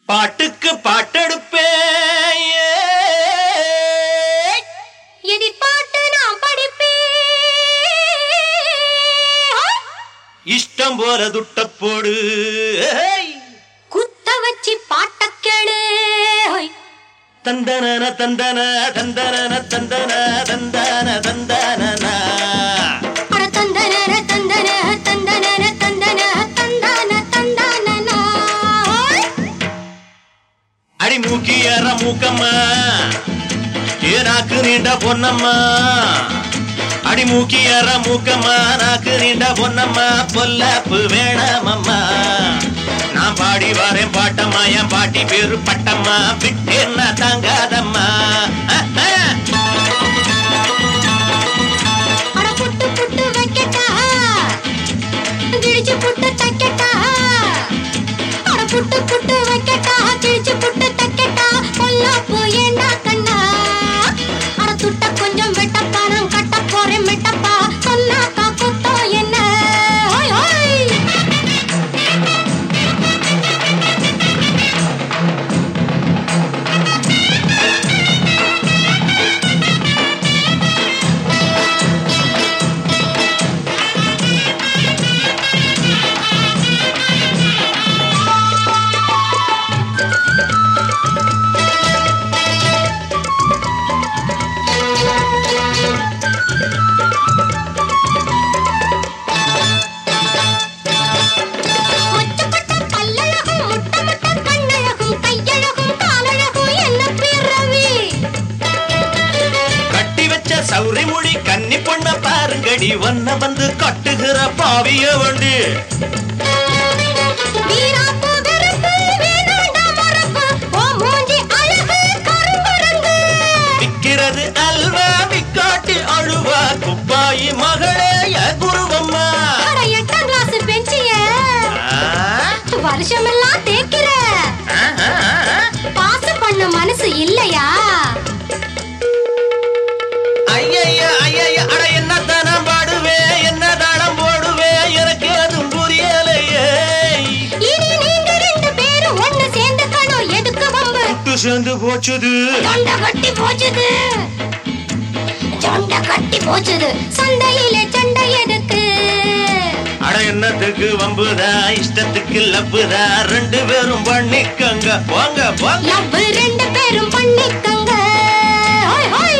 பாட்டுக்கு பாட்டெடுப்பேன் எதிர்பார்த்து நான் படிப்பேன் இஷ்டம் போல துட்ட போடு ஏய். குத்த வச்சு பாட்ட கேளு ஹோய். தந்தனன தந்தன தந்தனன தந்தன தந்தன தந்தன அட தந்தனர தந்தன தந்தனர தந்தன தந்தான தந்தானனா. ஹோய். அடி மூக்கியற மூக்கம்மா ஏ நாக்கு நீண்ட பொன்னம்மா அடி மூக்கியற மூக்கம்மா நாக்கு நீண்ட பொன்னம்மா பொல்லப்பு வேணாமம்மா நான் பாடி வரேன் பாட்டம்மா என் பாட்டி பேரு பட்டம்மா விட்டு என்ன தாங்காதம்மா அஹ், அஹ். அட புட்டு புட்டு வைக்கட்டா கிழிச்சு புட்டு தைக்கட்டா அட புட்டு புட்டு வைக்கட்டா கிழிச்சு புட்டு தைக்கட்டா பொல்லாப்பு ஏண்டா கண்ணா அட துட்ட கொஞ்சம் வெட்டப்பா நான் கட்ட போறேன் மெட்டப்பா சொன்னாக்கா குத்தம் என்ன ஹோய் ஹோய் மொச்சப்பட்ட பல்லழகும் முட்ட முட்ட கண்ணழகும் கையழகும் காலழகும் என்ன பிறவி கட்டி வச்ச சௌரி முடி கன்னி பொண்ண பாருங்கடி வண்ண வந்து கட்டுகிற பாவிய வண்டி வீராப்பு வெறுப்பு வேணாண்டா மறப்பு ஓ மூஞ்சி அழகு கருங்குரங்கு விக்கிறது அல்வா விக்காட்டி அழுவா குப்பாயி மகளே என் குருவம்மா அட எட்டாம் கிளாஸ் பெஞ்சிய ஆ, வருஷமெல்லாம் தேய்க்கிற ஆ, ஆ, ஆ. பாசு பண்ண மனசு இல்லையா ஐயையா, ஐயையா, அட என்னத்தான் நான் பாடுவேன், என்ன தாளம் போடுவேன், எனக்கு அதுவும் புரியலையே. இனி நீங்க ரெண்டு பேரும் ஒண்ணு சேர்ந்துக்கணும் எதுக்கு வம்பு சுட்டு சேர்ந்து போச்சுது தொண்டை கட்டி போச்சுது தொண்டை கட்டி போச்சுது சண்டையிலே சண்டை எதுக்கு அட என்னத்துக்கு வம்புதா இஷ்டத்துக்கு லப்புதா ரெண்டு பேரும் பண்ணிக்கங்க போங்க போங்க லவ் ரெண்டு பேரும் பண்ணிக்கங்க ஹோய் ஹோய்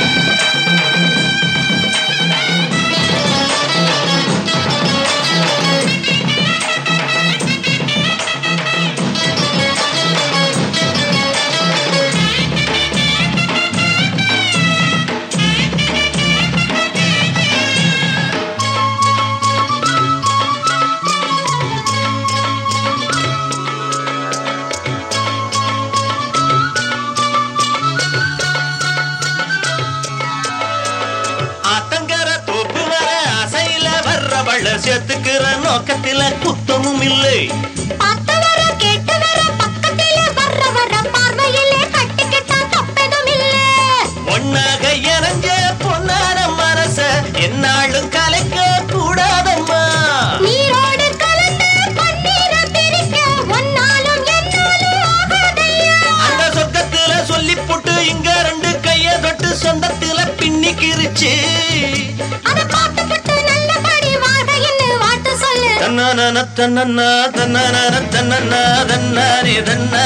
ஆத்தங்கர தோப்பு வர அசையில வர்றவள சேர்த்துக்கிற நோக்கத்தில குத்தமும் இல்லை பார்த்து வர கேட்டு வர பக்கத்திலே வர்ற வர பார்வையிலே கட்டிக்கிட்டா தப்பெதும் இல்ல ஒன்னாக இறஞ்ச பொன்னான மனச என்னாலும் கலைக்க கூடாதம்மா நீரோடு கலந்து பன்னீரை பிரிக்க ஒன்னாலும் என்னாலும் ஆகாதையா அந்த சொக்கத்துல சொல்லி போட்டு இங்க ரெண்டு கைய தொட்டு சொந்தத்துல பின்னிக்கிருச்சு அத பார்த்துக்கிட்டு நல்லபடி வாழ்கைன்னு வாழ்த்து சொல்லு தன்னான தன்னன்னா தன்னான தன்னன்னா தன்னானே தன்னா